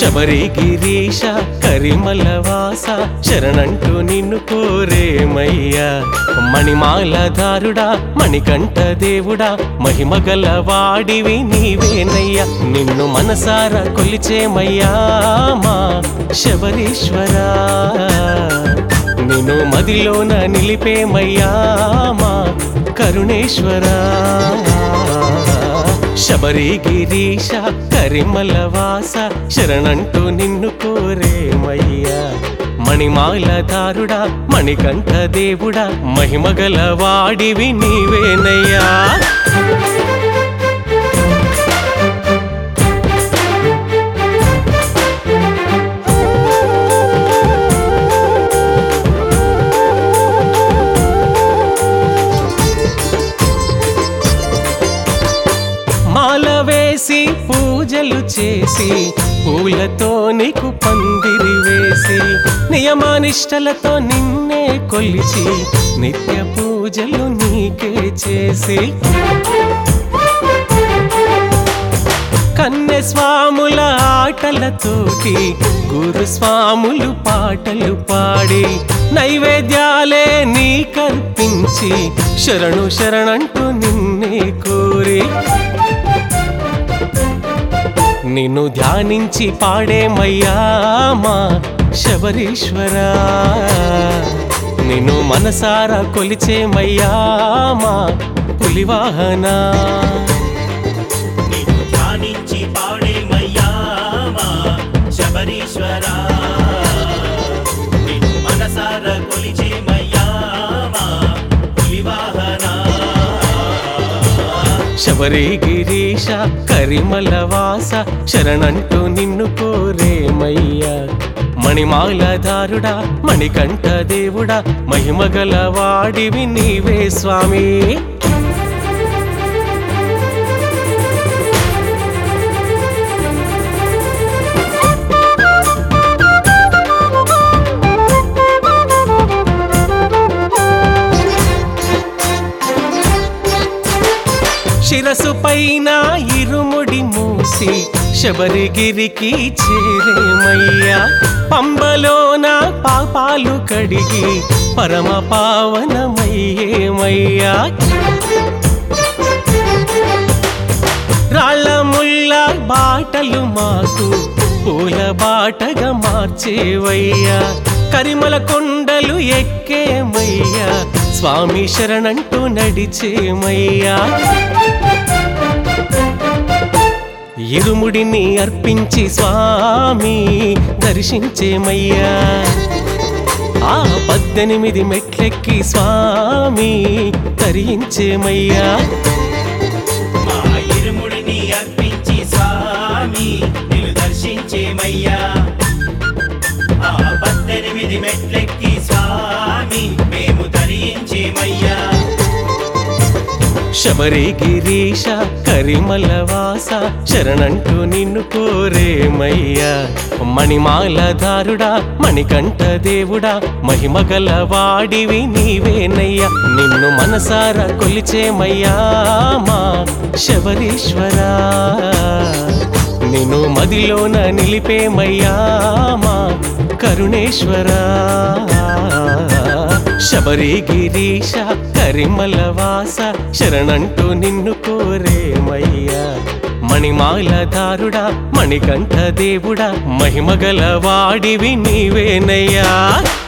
శబరి గిరీశ కరిమల వాస శరణంటూ నిన్ను కోరేమయ్యా మణిమాల దారుడా మణికంఠ దేవుడా మహిమగల వాడివి నీవేనయ్యా నిన్ను మనసారా కొలిచేమయ్యా మా శబరీశ్వరా నిన్ను మదిలోన నిలిపేమయ్యా మా కరుణేశ్వరా శబరి గిరీశ కరిమల వాస శరణంటూ నిన్ను కోరేమయ్యా మణిమాల దారుడా మణికంఠ దేవుడా మహిమగల వాడివి నీవేనయ్యా మాల వేసి పూజలు చేసి పూలతో నీకు పందిరి వేసి నియమానిష్టలతో నిన్నే కొలిచి నిత్య పూజలు నీకే చేసి కన్నె స్వాముల ఆటలతోటి గురు స్వాములు పాటలు పాడి నైవేద్యాలే నీ కల్పించి శరణు శరణంటూ నిన్నే కోరి నిన్ను ధ్యానించి పాడేమయ్యా మా శబరీశ్వరా నిన్ను మనసారా కొలిచేమయ్యా మా పులివాహనా నిన్ను ధ్యానించి పాడేమయ్యా మా శబరీశ్వరా నిన్ను మనసార కొలిచేమయ్యా మా పులివాహనా శబరి గిరీశ కరిమల వాస శరణంటూ నిన్ను కోరేమయ్యా మణిమాల దారుడా మణికంఠ దేవుడా మహిమగల వాడివి నీవే స్వామి శిరసు పైన ఇరుముడి మూసి శబరిగిరికి చేరేమయ్యా పంబలోన పాపాలు కడిగి పరమ పావనమయ్యేమయ్యా రాళ్ళ ముళ్ళ బాటలు మాకు పూల బాటగా మార్చేవయ్యా కరిమల కొండలు ఎక్కేమయ్యా స్వామి శరణంటూ నడిచేమయ్యా ఇరుముడిని అర్పించి స్వామి దర్శించేమయ్యా ఆ పద్దెనిమిది మెట్లెక్కి స్వామి తరించేమయ్యా మా ఇరుముడిని అర్పించి స్వామి నిన్ను దర్శించేమయ్యా ఆ పద్దెనిమిది మెట్లెక్కి స్వామి మేము ధరించేమయ్యా శబరి గిరీశ కరిమల వాస శరణంటూ నిన్ను కోరేమయ్యా మణిమాల దారుడా మణికంఠ దేవుడా మహిమగల వాడివి నీవేనయ్యా నిన్ను మనసారా కొలిచేమయ్యా మా శబరీశ్వరా నిన్ను మదిలోన నిలిపేమయ్యా మా కరుణేశ్వరా శబరి గిరీశ కరిమల వాస శరణంటూ నిన్ను కోరేమయ్యా మణిమాల దారుడా మణికంఠ దేవుడా మహిమగల వాడివి నీవేనయ్యా